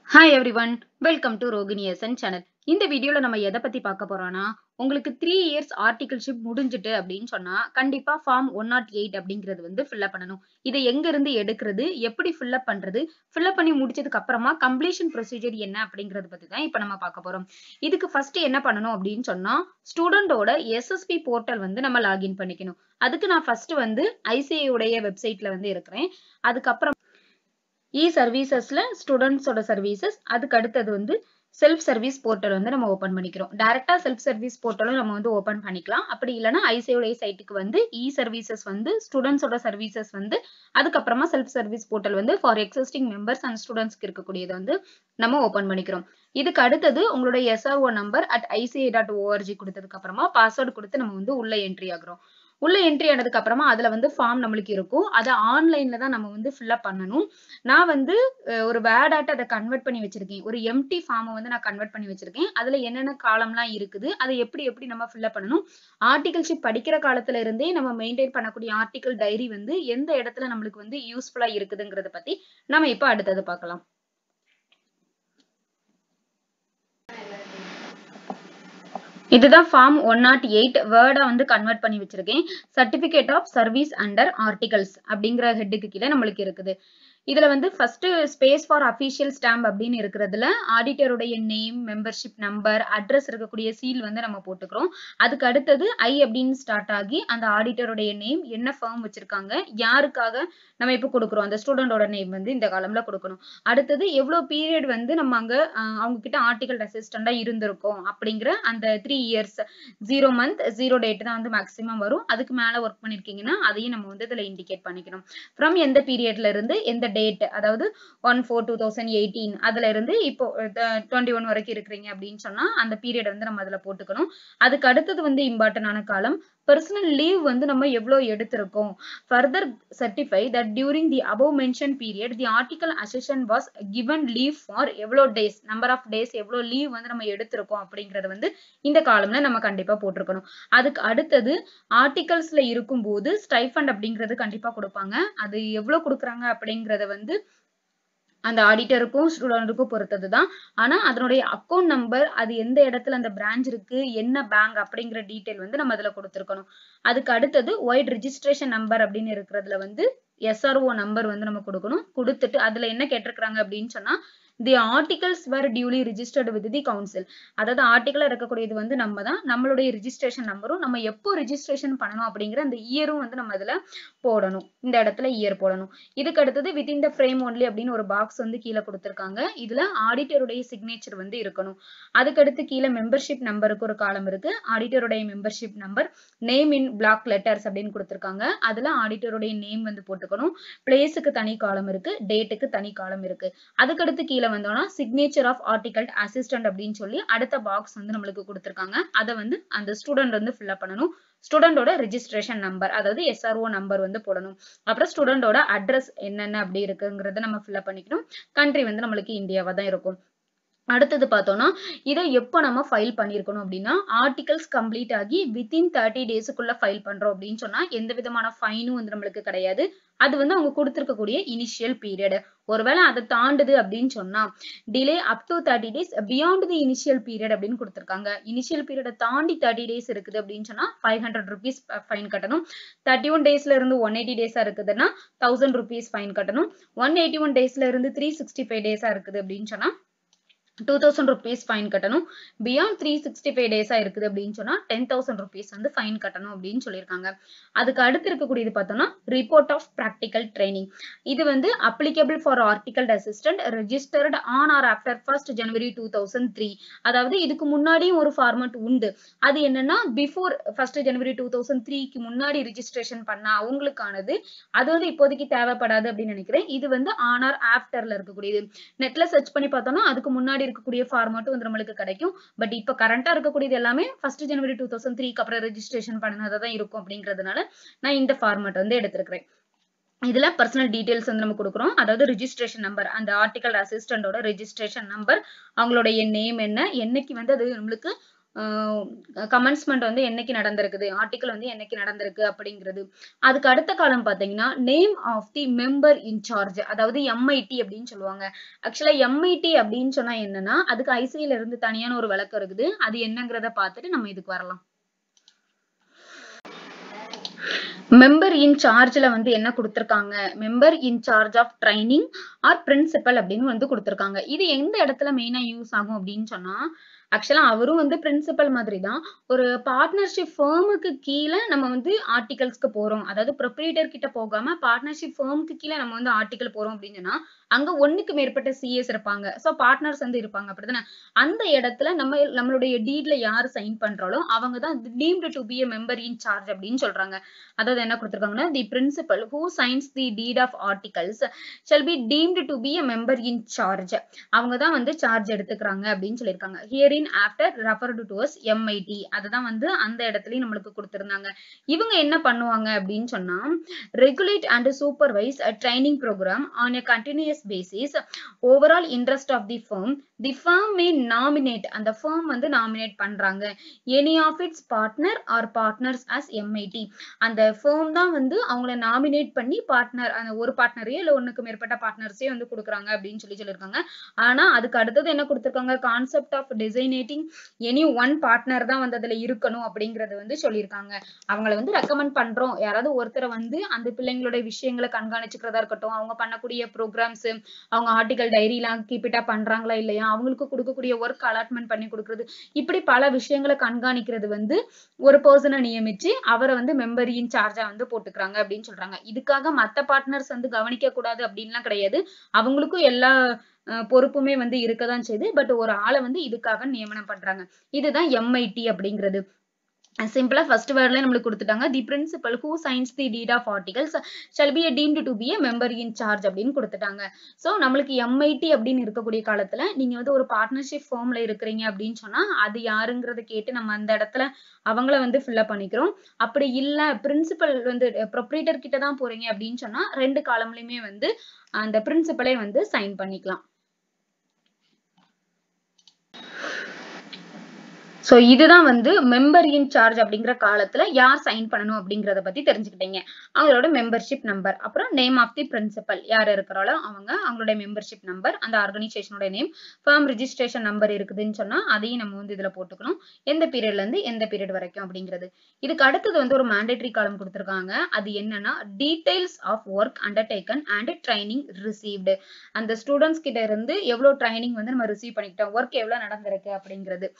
hi everyone welcome to Rohini SN channel இந்த வீடியோல நம்ம எதை பத்தி பார்க்க போறோம்னா உங்களுக்கு த்ரீ இயர்ஸ் ஆர்டிகல்ஷிப் முடிஞ்சுட்டு அப்படின்னு சொன்னா கண்டிப்பா ஃபார்ம் ஒன் நாட் எயிட் அப்படிங்கிறது வந்து ஃபில்அப் பண்ணணும் இதை எங்க இருந்து எடுக்கிறது எப்படி ஃபில்அப் பண்றது ஃபில்அப் பண்ணி முடிச்சதுக்கு அப்புறமா கம்ப்ளீஷன் ப்ரொசீஜர் என்ன அப்படிங்கறத பத்தி தான் இப்ப நம்ம பார்க்க போறோம் இதுக்கு ஃபர்ஸ்ட் என்ன பண்ணணும் அப்படின்னு சொன்னா ஸ்டூடெண்டோட எஸ்எஸ்பி போர்ட்டல் வந்து நம்ம லாகின் பண்ணிக்கணும் அதுக்கு நான் ஃபர்ஸ்ட் வந்து ஐசிஐ உடைய வெப்சைட்ல வந்து இருக்கிறேன் அதுக்கப்புறம் இ சர்வீசஸ்ல ஸ்டூடெண்ட்ஸோட சர்வீசஸ் அதுக்கு அடுத்தது வந்து செல்ஃப் சர்வீஸ் போர்ட்டல் வந்து நம்ம ஓபன் பண்ணிக்கிறோம் டைரக்டா செல்ஃப் சர்வீஸ் போர்ட்டலும் நம்ம வந்து ஓபன் பண்ணிக்கலாம் அப்படி இல்லைன்னா ஐசிஐடைய சைட்டுக்கு வந்து இ சர்வீசஸ் வந்து ஸ்டூடெண்ட்ஸோட சர்வீசஸ் வந்து அதுக்கப்புறமா செல்ஃப் சர்வீஸ் போர்ட்டல் வந்து ஃபார் எக்ஸிஸ்டிங் மெம்பர்ஸ் அண்ட் ஸ்டூடெண்ட்ஸ்க்கு இருக்கக்கூடியதை வந்து நம்ம ஓபன் பண்ணிக்கிறோம் இதுக்கு அடுத்தது உங்களோட SRO number at ICI dot org கொடுத்ததுக்கு அப்புறமா பாஸ்வேர்டு கொடுத்து நம்ம வந்து உள்ள என்ட்ரி ஆகுறோம் உள்ள என்ட்ரி ஆனதுக்கு அப்புறமா அதுல வந்து ஃபார்ம் நம்மளுக்கு இருக்கும் அதை ஆன்லைன்ல தான் நம்ம வந்து ஃபில்அப் பண்ணணும் நான் வந்து ஒரு வேர்டாட்ட அதை கன்வெர்ட் பண்ணி வச்சிருக்கேன் ஒரு எம்டி ஃபார்மை வந்து நான் கன்வெர்ட் பண்ணி வச்சிருக்கேன் அதுல என்னென்ன காலம்லாம் இருக்குது அதை எப்படி எப்படி நம்ம ஃபில்அப் பண்ணணும் ஆர்டிகல்ஷிப் படிக்கிற காலத்துல இருந்தே நம்ம மெயின்டைன் பண்ணக்கூடிய ஆர்டிகல் டைரி வந்து எந்த இடத்துல நம்மளுக்கு வந்து யூஸ்ஃபுல்லா இருக்குதுங்கிறத பத்தி நம்ம இப்போ அடுத்தது பார்க்கலாம் இதுதான் ஃபார்ம் ஒன் நாட் எயிட் வேர்டா வந்து கன்வெர்ட் பண்ணி வச்சிருக்கேன் certificate of service under articles அப்படிங்கிற ஹெட்டுக்கு கீழே நம்மளுக்கு இருக்குது இதுல வந்து first space for official stamp அப்படின்னு இருக்கிறதுல ஆடிட்டருடைய நேம் மெம்பர்ஷிப் நம்பர் அட்ரஸ் இருக்கக்கூடிய சீல் வந்து நம்ம போட்டுக்கிறோம் அதுக்கு அடுத்தது ஐ அப்படின்னு ஸ்டார்ட் ஆகி அந்த ஆடிட்டருடைய நேம் என்ன ஃபார்ம் வச்சிருக்காங்க யாருக்காக நம்ம இப்போ கொடுக்குறோம் அந்த ஸ்டூடெண்டோட நேம் வந்து இந்த காலம்ல கொடுக்கணும் அடுத்தது எவ்வளவு பீரியட் வந்து நம்ம அங்க அவங்க கிட்ட ஆர்டிகல் அசிஸ்டண்டா இருந்திருக்கோம் அப்படிங்கிற அந்த three years zero month zero date தான் வந்து மேக்ஸிமம் வரும் அதுக்கு மேல ஒர்க் பண்ணிருக்கீங்கன்னா அதையும் நம்ம வந்து இதுல இண்டிகேட் பண்ணிக்கணும் ஃப்ரம் எந்த பீரியட்ல இருந்து எந்த டேட் அதாவது one four two thousand eighteen அதுல இருந்து இப்போ டுவெண்ட்டி ஒன் வரைக்கும் இருக்கிறீங்க அப்படின்னு சொன்னா அந்த பீரியட் வந்து நம்ம அதுல போட்டுக்கணும் அதுக்கு அடுத்தது வந்து இம்பார்ட்டன்டான காலம் பர்சனல் லீவ் வந்து நம்ம எவ்வளவு எடுத்திருக்கோம் further certify that during the above mention period the article accession was given leave for எவ்வளோ டேஸ் நம்பர் ஆஃப் டேஸ் எவ்வளோ லீவ் வந்து நம்ம எடுத்திருக்கோம் அப்படிங்கறது வந்து இந்த காலம்ல நம்ம கண்டிப்பா போட்டிருக்கணும் அதுக்கு அடுத்தது ஆர்டிகல்ஸ்ல இருக்கும்போது ஸ்டைஃபண்ட் அப்படிங்கிறது கண்டிப்பா கொடுப்பாங்க அது எவ்வளவு கொடுக்குறாங்க அப்படிங்கறத வந்து அந்த ஆடிட்டருக்கும் ஸ்டூடெண்ட்டுக்கும் பொறுத்தது தான் ஆனா அதனுடைய அக்கௌண்ட் நம்பர் அது எந்த இடத்துல அந்த பிரான்ச் இருக்கு என்ன பேங்க் அப்படிங்கிற டீட்டெயில் வந்து நம்ம அதுல கொடுத்துருக்கணும் அதுக்கு அடுத்தது ஒயிட் ரிஜிஸ்ட்ரேஷன் நம்பர் அப்படின்னு இருக்கிறதுல வந்து எஸ்ஆர்ஓ நம்பர் வந்து நம்ம கொடுக்கணும் கொடுத்துட்டு அதுல என்ன கேட்டிருக்கிறாங்க அப்படின்னு சொன்னா the articles were duly registered with the council அதாவது ஆர்டிகலா இருக்கக்கூடியது வந்து நம்ம தான் நம்மளுடைய ரிஜிஸ்ட்ரேஷன் நம்பரும் நம்ம எப்போ ரிஜிஸ்ட்ரேஷன் பண்ணணும் அப்படிங்கிற அந்த இயரும் வந்து நம்ம இதுல போடணும் இந்த இடத்துல இயர் போடணும் இதுக்கு அடுத்தது வித்தின் த ஃப்ரேம் ஒன்லி அப்படின்னு ஒரு பாக்ஸ் வந்து கீழே கொடுத்துருக்காங்க இதுல ஆடிட்டருடைய சிக்னேச்சர் வந்து இருக்கணும் அதுக்கடுத்து கீழே மெம்பர்ஷிப் நம்பருக்கு ஒரு காலம் இருக்கு ஆடிட்டருடைய membership number name in block letters அப்படின்னு கொடுத்துருக்காங்க அதுல ஆடிட்டருடைய நேம் வந்து போட்டுக்கணும் பிளேஸுக்கு தனி காலம் இருக்கு டேட்டுக்கு தனி காலம் இருக்கு அதுக்கடுத்து கீழே வந்தோம்னா சிக்னேச்சர் ஆஃப் ஆர்டிகல் அசிஸ்டன்ட் அப்படின்னு சொல்லி அடுத்த பாக்ஸ் வந்து நம்மளுக்கு கொடுத்துருக்காங்க அதை வந்து அந்த ஸ்டூடெண்ட் வந்து ஃபில்அப் பண்ணணும் ஸ்டூடெண்டோட ரிஜிஸ்ட்ரேஷன் நம்பர் அதாவது எஸ்ஆர்ஓ நம்பர் வந்து போடணும் அப்புறம் ஸ்டூடெண்டோட அட்ரஸ் என்னென்ன அப்படி இருக்குங்கிறத நம்ம ஃபில்அப் பண்ணிக்கணும் கண்ட்ரி வந்து நம்மளுக்கு இந்தியாவா தான் இருக்கும் அடுத்தது பார்த்தோம்னா இதை எப்போ நம்ம ஃபைல் பண்ணியிருக்கணும் அப்படின்னா ஆர்டிகல்ஸ் கம்ப்ளீட் ஆகி வித்தின் தேர்ட்டி டேஸுக்குள்ள ஃபைல் பண்றோம் அப்படின்னு சொன்னா எந்த விதமான ஃபைனும் வந்து நம்மளுக்கு கிடையாது அது வந்து அவங்க கொடுத்துருக்கக்கூடிய இனிஷியல் பீரியட் ஒருவேளை அதை தாண்டுது அப்படின்னு சொன்னா delay up to thirty days beyond the initial period அப்படின்னு கொடுத்துருக்காங்க இனிஷியல் பீரியடை தாண்டி தேர்ட்டி டேஸ் இருக்குது அப்படின்னு சொன்னா ஃபைவ் ஹண்ட்ரட் ருபீஸ் ஃபைன் கட்டணும் தேர்ட்டி ஒன் டேஸ்ல இருந்து ஒன் எயிட்டி டேஸா இருக்குதுன்னா தௌசண்ட் ருபீஸ் ஃபைன் கட்டணும் ஒன் எயிட்டி ஒன் டேஸ்ல இருந்து த்ரீ சிக்ஸ்டி ஃபைவ் டேஸா இருக்குது அப்படின்னு சொன்னா டூ தௌசண்ட் ருபீஸ் ஃபைன் கட்டணும் பியாண்ட் த்ரீ சிக்ஸ்டி ஃபைவ் டேஸா இருக்குது அப்படின்னு சொன்னா டென் தௌசண்ட் ருபீஸ் வந்து ஃபைன் கட்டணும் அப்படின்னு சொல்லியிருக்காங்க அதுக்கு அடுத்து இருக்கக்கூடியது பார்த்தோம்னா ரிப்போர்ட் ஆஃப் ப்ராக்டிக்கல் ட்ரைனிங் இது வந்து applicable for article assistant registered on or after first January two thousand three அதாவது இதுக்கு முன்னாடியும் ஒரு ஃபார்மட் உண்டு அது என்னன்னா before first January two thousand த்ரீக்கு முன்னாடி ரிஜிஸ்ட்ரேஷன் பண்ண அவங்களுக்கானது அது வந்து இப்போதைக்கு தேவைப்படாது அப்படின்னு நினைக்கிறேன் இது வந்து ஆன் ஆர் ஆஃப்டர்ல இருக்கக்கூடியது நெட்ல சர்ச் பண்ணி பார்த்தோம்னா அதுக்கு முன்னாடி இருக்கக்கூடிய ஃபார்மட்டும் வந்து நம்மளுக்கு கிடைக்கும் பட் இப்போ கரண்டா இருக்கக்கூடியது எல்லாமே ஃபர்ஸ்ட் ஜனவரி டூ தௌசண்ட் த்ரீக்கு அப்புறம் ரெஜிஸ்ட்ரேஷன் பண்ணதாக தான் இருக்கும் அப்படிங்கிறதுனால நான் இந்த ஃபார்மட் வந்து எடுத்திருக்கிறேன் இதுல பர்சனல் டீடைல்ஸ் வந்து நம்ம கொடுக்குறோம் அதாவது ரிஜிஸ்ட்ரேஷன் நம்பர் அந்த ஆர்டிகல் அசிஸ்டண்டோட ரெஜிஸ்ட்ரேஷன் நம்பர் அவங்களுடைய நேம் என்ன என்னைக்கு வந்து அது நம்மளுக்கு கமென்ஸ்மெண்ட் வந்து என்னைக்கு நடந்திருக்குது ஆர்டிக்கல் வந்து என்னைக்கு நடந்திருக்கு அப்படிங்கிறது அதுக்கு அடுத்த காலம் பாத்தீங்கன்னா name of the member in charge அதாவது எம்ஐடி அப்படின்னு சொல்லுவாங்க ஆக்சுவலா எம்ஐடி அப்படின்னு சொன்னா என்னன்னா அதுக்கு ஐசிஐல இருந்து தனியான ஒரு விளக்கம் இருக்குது அது என்னங்கிறத பார்த்துட்டு நம்ம இதுக்கு வரலாம் மெம்பர் இன் சார்ஜ்ல வந்து என்ன கொடுத்திருக்காங்க member in charge of training or principal அப்படின்னு வந்து கொடுத்திருக்காங்க இது எந்த இடத்துல மெயினா யூஸ் ஆகும் அப்படின்னு சொன்னா ஆக்சுவலா அவரும் வந்து பிரின்சிபல் மாதிரி தான் ஒரு பார்ட்னர்ஷிப் ஃபேமுக்கு கீழே நம்ம வந்து ஆர்டிகல்ஸ்க்கு போறோம் அதாவது ப்ரொப்ரேட்டர் கிட்ட போகாம பார்ட்னர்ஷிப் ஃபேமுக்கு கீழே நம்ம வந்து ஆர்டிகல் போறோம் அப்படின்னு சொன்னா அங்க ஒண்ணுக்கு மேற்பட்ட சிஎஸ் இருப்பாங்க சோ பார்ட்னர்ஸ் வந்து இருப்பாங்க அப்படிதானே அந்த இடத்துல நம்ம நம்மளுடைய டீட்ல யார் சைன் பண்றாலோ அவங்க தான் deemed to be a member in charge அப்படின்னு சொல்றாங்க அதாவது என்ன கொடுத்திருக்காங்கன்னா the principal who signs the deed of articles shall be deemed to be a member in charge அவங்க தான் வந்து சார்ஜ் எடுத்துக்கிறாங்க அப்படின்னு சொல்லியிருக்காங்க hereinafter referred to as MIT அதுதான் வந்து அந்த இடத்துலயும் நம்மளுக்கு கொடுத்திருந்தாங்க இவங்க என்ன பண்ணுவாங்க அப்படின்னு சொன்னா regulate and supervise a training program on a continuous basis overall interest of the firm the firm may nominate அந்த firm வந்து நாமினேட் பண்றாங்க any of its partner or partners as MIT அந்த firm தான் வந்து அவங்கள நாமினேட் பண்ணி partner அந்த ஒரு பார்ட்னரையோ இல்ல ஒண்ணுக்கு மேற்பட்ட பார்ட்னர்ஸே வந்து கொடுக்குறாங்க அப்படின்னு சொல்லி சொல்லியிருக்காங்க ஆனா அதுக்கு அடுத்தது என்ன கொடுத்திருக்காங்க concept of designating any one partner தான் வந்து அதுல இருக்கணும் அப்படிங்கறது வந்து சொல்லியிருக்காங்க அவங்கள வந்து ரெக்கமெண்ட் பண்றோம் யாராவது ஒருத்தரை வந்து அந்த பிள்ளைங்களுடைய விஷயங்களை கண்காணிச்சுக்கிறதா இருக்கட்டும் அவங்க பண்ணக்கூடிய ப்ரோக்ராம்ஸ் அவங்க ஆர்டிகல் டைரிலாம் கீப்பிட்டா பண்றாங்களா இல்லையா அவங்களுக்கு கொடுக்கக்கூடிய ஒர்க் அலாட்மெண்ட் பண்ணி கொடுக்கறது இப்படி பல விஷயங்களை கண்காணிக்கிறது வந்து ஒரு பர்சனை நியமிச்சு அவரை வந்து மெம்பர் இன் சார்ஜா வந்து போட்டுக்கிறாங்க அப்படின்னு சொல்றாங்க இதுக்காக மத்த பார்ட்னர்ஸ் வந்து கவனிக்க கூடாது அப்படின்லாம் கிடையாது அவங்களுக்கும் எல்லா அஹ், பொறுப்புமே வந்து இருக்கதான் செய்யுது பட் ஒரு ஆளை வந்து இதுக்காக நியமனம் பண்றாங்க இதுதான் எம்ஐடி அப்படிங்கிறது சிம்பிளா ஃபர்ஸ்ட் வேர்ட்ல நம்மளுக்கு கொடுத்துட்டாங்க the principal who signs the deed of articles shall be deemed to be a member in charge அப்படின்னு கொடுத்துட்டாங்க சோ நம்மளுக்கு எம்ஐடி அப்படின்னு இருக்கக்கூடிய காலத்துல நீங்க வந்து ஒரு பார்ட்னர்ஷிப் ஃபார்ம்ல இருக்கிறீங்க அப்படின்னு சொன்னா அது யாருங்கிறத கேட்டு நம்ம அந்த இடத்துல அவங்கள வந்து ஃபில்அப் பண்ணிக்கிறோம் அப்படி இல்ல பிரின்சிபல் வந்து ப்ரொப்ரேட்டர் கிட்ட தான் போறீங்க அப்படின்னு சொன்னா ரெண்டு காலம்லயுமே வந்து அந்த பிரின்சிபலே வந்து சைன் பண்ணிக்கலாம் சோ இதுதான் வந்து மெம்பர் இன் சார்ஜ் அப்படிங்கிற காலத்துல யார் சைன் பண்ணணும் அப்படிங்கறத பத்தி தெரிஞ்சுக்கிட்டீங்க அவங்களோட மெம்பர்ஷிப் நம்பர் அப்புறம் நேம் ஆஃப் தி பிரின்சிபல் யார் இருக்கிறாளோ அவங்க அவங்களுடைய மெம்பர்ஷிப் நம்பர் அந்த ஆர்கனைசேஷனோட நேம் ஃபார்ம் ரிஜிஸ்ட்ரேஷன் நம்பர் இருக்குதுன்னு சொன்னா அதையும் நம்ம வந்து இதுல போட்டுக்கணும் எந்த பீரியட்ல இருந்து எந்த பீரியட் வரைக்கும் அப்படிங்கிறது இதுக்கு அடுத்தது வந்து ஒரு மேண்டேட்டரி காலம் கொடுத்திருக்காங்க அது என்னன்னா details of work undertaken and training received அந்த ஸ்டூடெண்ட்ஸ் கிட்ட இருந்து எவ்வளவு ட்ரைனிங் வந்து நம்ம ரிசீவ் பண்ணிக்கிட்டோம் ஒர்க் எவ்வளவு நடந்திருக்கு அப்படிங்கிறது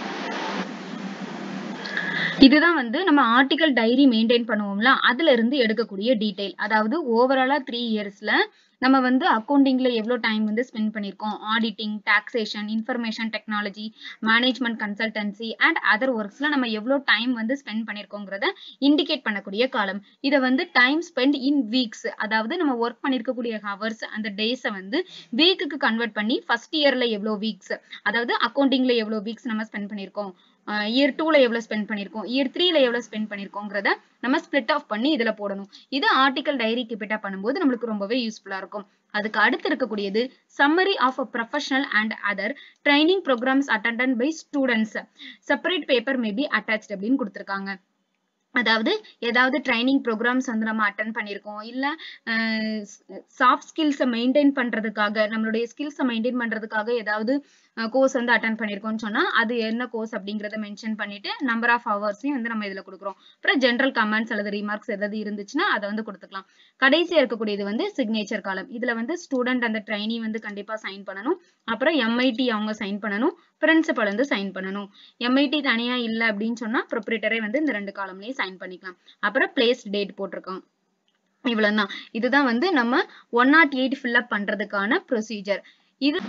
இதுதான் வந்து நம்ம ஆர்டிகல் டைரி மெயின்டைன் பண்ணுவோம்ல அதுல இருந்து எடுக்கக்கூடிய டீடைல் அதாவது ஓவராலா த்ரீ இயர்ஸ்ல நம்ம வந்து அக்கௌண்டிங்ல எவ்வளவு டைம் வந்து ஸ்பெண்ட் பண்ணிருக்கோம் auditing taxation information technology management consultancy and other ஒர்க்ஸ்ல நம்ம எவ்வளவு டைம் வந்து ஸ்பெண்ட் பண்ணிருக்கோங்கிறத இண்டிகேட் பண்ணக்கூடிய காலம் இதை வந்து டைம் ஸ்பெண்ட் இன் வீக்ஸ் அதாவது நம்ம ஒர்க் பண்ணிருக்கக்கூடிய ஹவர்ஸ் அந்த டேஸை வந்து வீக்குக்கு கன்வெர்ட் பண்ணி ஃபர்ஸ்ட் இயர்ல எவ்வளவு வீக்ஸ் அதாவது அக்கௌண்டிங்ல எவ்வளவு வீக்ஸ் நம்ம ஸ்பெண்ட் பண்ணிருக்கோம் இயர் டூல எவ்வளவு ஸ்பெண்ட் பண்ணிருக்கோம் இயர் த்ரீல எவ்வளவு ஸ்பெண்ட் பண்ணிருக்கோங்கிறத நம்ம ஸ்பிளிட் ஆஃப் பண்ணி இதுல போடணும் இது ஆர்டிகல் டைரி கிப்பிட்டா பண்ணும்போது நம்மளுக்கு ரொம்பவே யூஸ்ஃபுல்லா இருக்கும் அதுக்கு அடுத்து இருக்கக்கூடியது summary of a professional and other training programs attended by students separate paper may be attached அப்படின்னு கொடுத்துருக்காங்க அதாவது ஏதாவது ட்ரைனிங் ப்ரோக்ராம்ஸ் வந்து நம்ம அட்டன் பண்ணியிருக்கோம் இல்ல சாஃப்ட் ஸ்கில்ஸை மெயின்டைன் பண்றதுக்காக நம்மளுடைய ஸ்கில்ஸை மெயின்டைன் பண்றதுக்காக ஏதாவது கோர்ஸ் வந்து அட்டன் பண்ணியிருக்கோம்னு சொன்னா அது என்ன கோர்ஸ் அப்படிங்கறத மென்ஷன் பண்ணிட்டு நம்பர் ஆஃப் ஹவர்ஸையும் வந்து நம்ம இதுல கொடுக்குறோம் அப்புறம் ஜென்ரல் கமெண்ட்ஸ் அல்லது ரிமார்க்ஸ் ஏதாவது இருந்துச்சுன்னா அதை வந்து கொடுத்துக்கலாம் கடைசியா இருக்கக்கூடியது வந்து சிக்னேச்சர் காலம் இதுல வந்து ஸ்டூடெண்ட் அந்த ட்ரைனி வந்து கண்டிப்பா சைன் பண்ணணும் அப்புறம் எம்ஐடி அவங்க சைன் பண்ணணும் பிரின்சிபல் வந்து சைன் பண்ணணும் எம்ஐடி தனியா இல்ல அப்படின்னு சொன்னா ப்ரொப்ரேட்டரே வந்து இந்த ரெண்டு காலம்லயும் சைன் பண்ணிக்கலாம் அப்புறம் பிளேஸ் டேட் போட்டிருக்கோம் இவ்வளவுதான் இதுதான் வந்து நம்ம ஒன் நாட் எயிட் ஃபில்அப் பண்றதுக்கான ப்ரொசீஜர் இது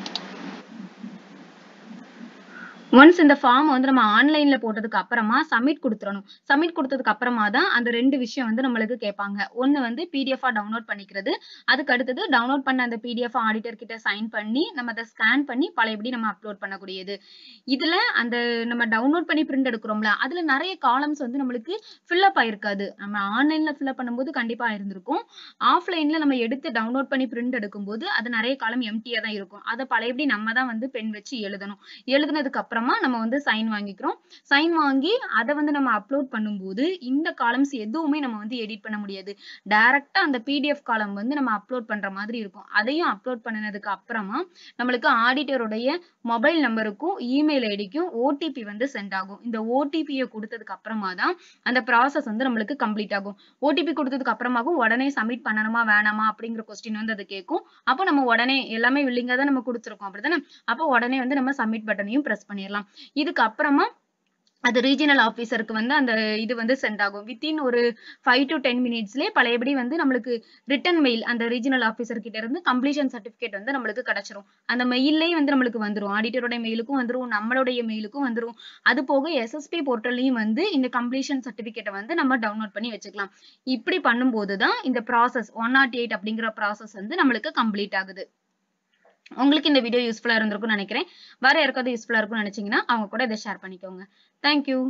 ஒன்ஸ் இந்த ஃபார்ம் வந்து நம்ம ஆன்லைன்ல போட்டதுக்கு அப்புறமா சப்மிட் கொடுத்துடணும் சப்மிட் கொடுத்ததுக்கு அப்புறமா தான் அந்த ரெண்டு விஷயம் வந்து நம்மளுக்கு கேட்பாங்க ஒன்னு வந்து பிடிஎஃபா டவுன்லோட் பண்ணிக்கிறது அதுக்கு அடுத்தது டவுன்லோட் பண்ண அந்த பிடிஎஃப் ஆடிட்டர் கிட்ட சைன் பண்ணி நம்ம அதை ஸ்கேன் பண்ணி பழையபடி நம்ம அப்லோட் பண்ணக்கூடியது இதுல அந்த நம்ம டவுன்லோட் பண்ணி பிரிண்ட் எடுக்கிறோம்ல அதுல நிறைய காலம்ஸ் வந்து நம்மளுக்கு ஃபில்அப் ஆயிருக்காது நம்ம ஆன்லைன்ல ஃபில்அப் பண்ணும்போது கண்டிப்பா இருந்திருக்கும் ஆஃப்லைன்ல நம்ம எடுத்து டவுன்லோட் பண்ணி பிரிண்ட் எடுக்கும்போது அது நிறைய காலம் எம்டியா தான் இருக்கும் அதை பழையபடி நம்ம தான் வந்து பென் வச்சு எழுதணும் எழுதுனதுக்கு அப்புறம் அப்புறமா நம்ம வந்து சைன் வாங்கிக்கிறோம் சைன் வாங்கி அதை வந்து நம்ம அப்லோட் பண்ணும்போது இந்த காலம்ஸ் எதுவுமே நம்ம வந்து எடிட் பண்ண முடியாது டைரக்டா அந்த பிடிஎஃப் காலம் வந்து நம்ம அப்லோட் பண்ற மாதிரி இருக்கும் அதையும் அப்லோட் பண்ணினதுக்கு அப்புறமா நம்மளுக்கு ஆடிட்டருடைய மொபைல் நம்பருக்கும் இமெயில் ஐடிக்கும் ஓடிபி வந்து சென்ட் ஆகும் இந்த ஓடிபியை கொடுத்ததுக்கு அப்புறமா தான் அந்த ப்ராசஸ் வந்து நம்மளுக்கு கம்ப்ளீட் ஆகும் ஓடிபி கொடுத்ததுக்கு அப்புறமாவும் உடனே சப்மிட் பண்ணணுமா வேணாமா அப்படிங்கிற கொஸ்டின் வந்து அது கேட்கும் அப்போ நம்ம உடனே எல்லாமே வில்லிங்கா தான் நம்ம கொடுத்துருக்கோம் அப்படிதானே அப்போ உடனே வந்து நம்ம சப்மிட் பட்டனையும் பிரஸ் பண்ணிடலாம் இதுக்கு அப்புறமா அது ரீஜனல் ஆஃபீஸருக்கு வந்து அந்த இது வந்து சென்ட் ஆகும் வித்தின் ஒரு ஃபைவ் டு டென் மினிட்ஸ்லேயே பழையபடி வந்து நம்மளுக்கு ரிட்டன் மெயில் அந்த ரீஜனல் ஆஃபீஸர் கிட்ட இருந்து கம்ப்ளீஷன் சர்டிஃபிகேட் வந்து நம்மளுக்கு கிடைச்சிரும் அந்த மெயிலே வந்து நம்மளுக்கு வந்துரும் ஆடிட்டரோட மெயிலுக்கும் வந்துரும் நம்மளுடைய மெயிலுக்கும் வந்துரும் அது போக எஸ்எஸ்பி போர்ட்டல்லையும் வந்து இந்த கம்ப்ளீஷன் சர்டிஃபிகேட்டை வந்து நம்ம டவுன்லோட் பண்ணி வச்சுக்கலாம் இப்படி பண்ணும்போது தான் இந்த ப்ராசஸ் ஒன் நாட் எயிட் அப்படிங்கிற ப்ராசஸ் வந்து நம்மளுக்கு கம்ப்ளீட் ஆகுது உங்களுக்கு இந்த வீடியோ யூஸ்ஃபுல்லா இருந்திருக்கும்னு நினைக்கிறேன் வேற யாருக்காவது யூஸ்ஃபுல்லா இருக்கும்னு நினைச்சீங்கன்னா அவங்க கூட இதை ஷேர் பண்ணிக்கோங்க தேங்க்யூ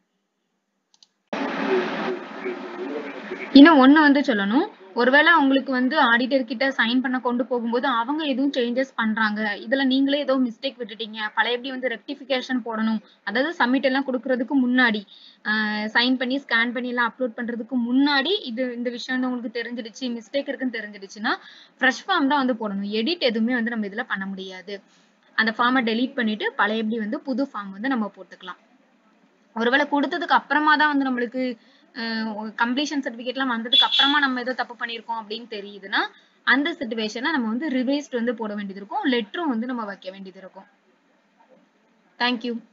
இன்னும் ஒண்ணு வந்து சொல்லணும் ஒருவேளை உங்களுக்கு வந்து ஆடிட்டர் கிட்ட சைன் பண்ண கொண்டு போகும்போது அவங்க எதுவும் சேஞ்சஸ் பண்றாங்க இதுல நீங்களே ஏதோ மிஸ்டேக் விட்டுட்டீங்க பழையபடி வந்து ரெக்டிஃபிகேஷன் போடணும் அதாவது சப்மிட் எல்லாம் கொடுக்கறதுக்கு முன்னாடி சைன் பண்ணி ஸ்கேன் பண்ணி எல்லாம் அப்லோட் பண்றதுக்கு முன்னாடி இது இந்த விஷயம் வந்து உங்களுக்கு தெரிஞ்சிடுச்சு மிஸ்டேக் இருக்குன்னு தெரிஞ்சிடுச்சுன்னா ஃப்ரெஷ் ஃபார்ம் தான் வந்து போடணும் எடிட் எதுவுமே வந்து நம்ம இதுல பண்ண முடியாது அந்த ஃபார்மை டெலீட் பண்ணிட்டு பழையபடி வந்து புது ஃபார்ம் வந்து நம்ம போட்டுக்கலாம் ஒருவேளை கொடுத்ததுக்கு அப்புறமா தான் வந்து நம்மளுக்கு கம்ப்ளீஷன் சர்டிஃபிகேட்லாம் வந்ததுக்கு அப்புறமா நம்ம ஏதோ தப்பு பண்ணியிருக்கோம் அப்படின்னு தெரியுதுன்னா அந்த சுச்சுவேஷனை நம்ம வந்து ரிவைஸ்ட் வந்து போட வேண்டியது இருக்கும் லெட்டரும் வந்து நம்ம வைக்க வேண்டியது இருக்கும் தேங்க்யூ